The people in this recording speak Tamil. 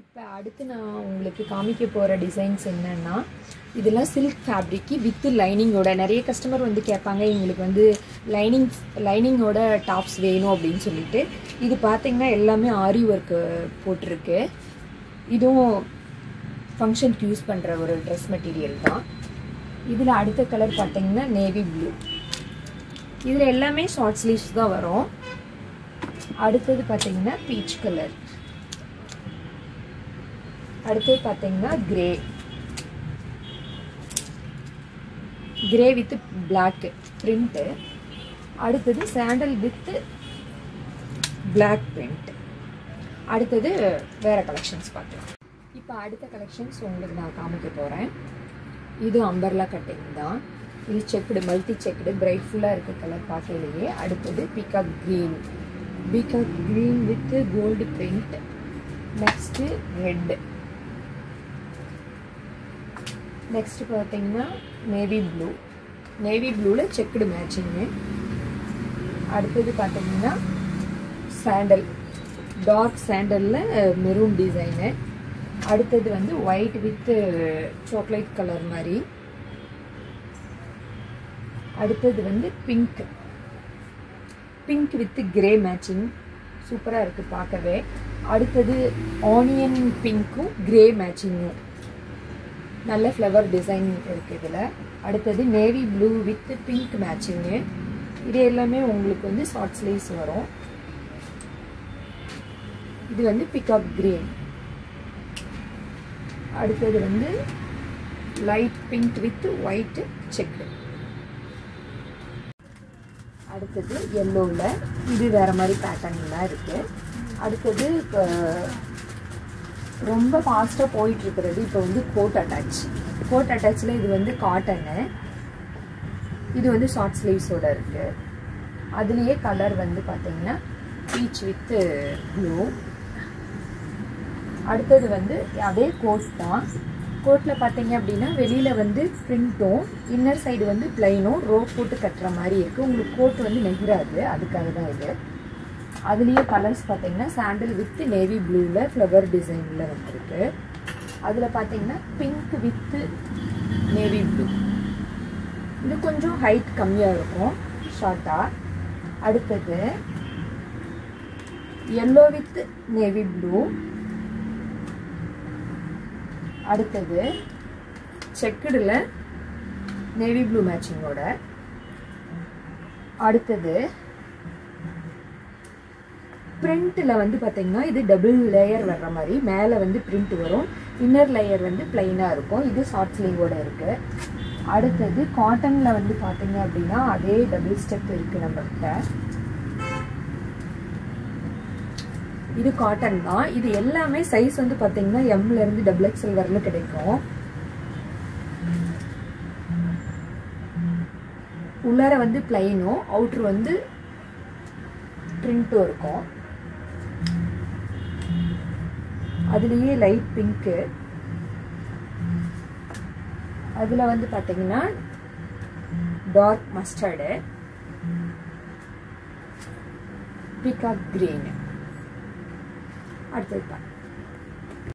இப்போ அடுத்து நான் உங்களுக்கு காமிக்க போகிற டிசைன்ஸ் என்னன்னா இதெல்லாம் சில்க் ஃபேப்ரிக்கு வித் லைனிங்கோட நிறைய கஸ்டமர் வந்து கேட்பாங்க எங்களுக்கு வந்து லைனிங் லைனிங்கோட டாப்ஸ் வேணும் அப்படின்னு சொல்லிட்டு இது பார்த்தீங்கன்னா எல்லாமே ஆரி ஒர்க்கு போட்டிருக்கு இதுவும் ஃபங்க்ஷனுக்கு யூஸ் பண்ணுற ஒரு ட்ரெஸ் மெட்டீரியல் தான் இதில் அடுத்த கலர் பார்த்தீங்கன்னா நேவி ப்ளூ இதில் எல்லாமே ஷார்ட் ஸ்லீவ்ஸ் தான் வரும் அடுத்தது பார்த்தீங்கன்னா பீச் கலர் அடுத்தது பார்த்தீங்கன்னா grey grey with black print அடுத்தது சாண்டல் வித் பிளாக் பிரிண்ட் அடுத்தது வேற கலெக்ஷன்ஸ் பார்க்கலாம் இப்போ அடுத்த கலெக்ஷன்ஸ் உங்களுக்கு நான் காமிக்க போகிறேன் இது அம்பர்லா கட்டிங் தான் இது செக்குடு மல்டி செக்குடு பிரைட்ஃபுல்லாக இருக்க கலர் பார்க்கலையே அடுத்தது peacock green peacock green with gold print next red next பார்த்தீங்கன்னா நேவி ப்ளூ நேவி ப்ளூவில் செக்குடு மேட்சிங்கு அடுத்தது பார்த்தீங்கன்னா சாண்டல் டார்க் சாண்டலில் மெரூன் டிசைனு அடுத்தது வந்து ஒயிட் வித் சாக்லேட் கலர் மாதிரி அடுத்தது வந்து pink pink with grey matching சூப்பராக இருக்குது பார்க்கவே அடுத்தது ஆனியன் பிங்க்கும் கிரே மேட்சிங்கும் நல்ல ஃப்ளவர் டிசைன் இருக்குது இதில் அடுத்தது navy blue with pink matching இது எல்லாமே உங்களுக்கு வந்து ஷார்ட் ஸ்லீவ்ஸ் வரும் இது வந்து பிகாக் கிரீன் அடுத்தது வந்து light pink with white check அடுத்தது எல்லோவில் இது வேறு மாதிரி பேட்டர்ன்லாம் இருக்குது அடுத்தது இப்போ ரொம்ப ஃபாஸ்ட்டாக போயிட்டுருக்கிறது இப்போ வந்து கோட் அட்டாச் கோட் அட்டாச்சில் இது வந்து காட்டனு இது வந்து ஷார்ட் ஸ்லீவ்ஸோட இருக்குது அதுலேயே கலர் வந்து பார்த்தீங்கன்னா பீச் வித் ப்ளூ அடுத்தது வந்து அதே கோட் தான் கோட்டில் பார்த்தீங்க அப்படின்னா வெளியில் வந்து பிரிண்ட்டும் இன்னர் சைடு வந்து பிளைனும் ரோ போட்டு கட்டுற மாதிரி இருக்குது உங்களுக்கு கோட் வந்து நெகிராது அதுக்காக தான் இது அதுலேயே கலர்ஸ் பார்த்தீங்கன்னா சாண்டில் வித் நேவி ப்ளூவில் ஃப்ளவர் டிசைனில் வந்துருக்கு அதில் பார்த்தீங்கன்னா பிங்க் வித் நேவி ப்ளூ இது கொஞ்சம் ஹைட் கம்மியாக இருக்கும் ஷார்ட்டாக அடுத்தது எல்லோ வித் நேவி ப்ளூ அடுத்தது செக்குடில் நேவி ப்ளூ மேட்சிங்கோட அடுத்தது பிரிண்ட்டில் வந்து பார்த்தீங்கன்னா இது டபுள் லேயர் வர்ற மாதிரி மேலே வந்து பிரிண்ட் வரும் இன்னர் லேயர் வந்து பிளைனாக இருக்கும் இது ஷார்ட் ஸ்லீவோட இருக்குது அடுத்தது காட்டனில் வந்து பார்த்தீங்க அப்படின்னா அதே டபுள் ஸ்டெப் இருக்குது நம்மகிட்ட இது காட்டன் தான் இது எல்லாமே சைஸ் வந்து பார்த்தீங்கன்னா எம்ல இருந்து டபுள் எக்ஸ்எல் வரல கிடைக்கும் உள்ளார வந்து பிளைனும் அவுட்ரு வந்து பிரிண்ட்டும் இருக்கும் அதுலேயே லைட் பிங்க்கு அதில் வந்து பார்த்தீங்கன்னா டார்க் மஸ்டர்டு பிகாக் கிரீன் அடுத்தது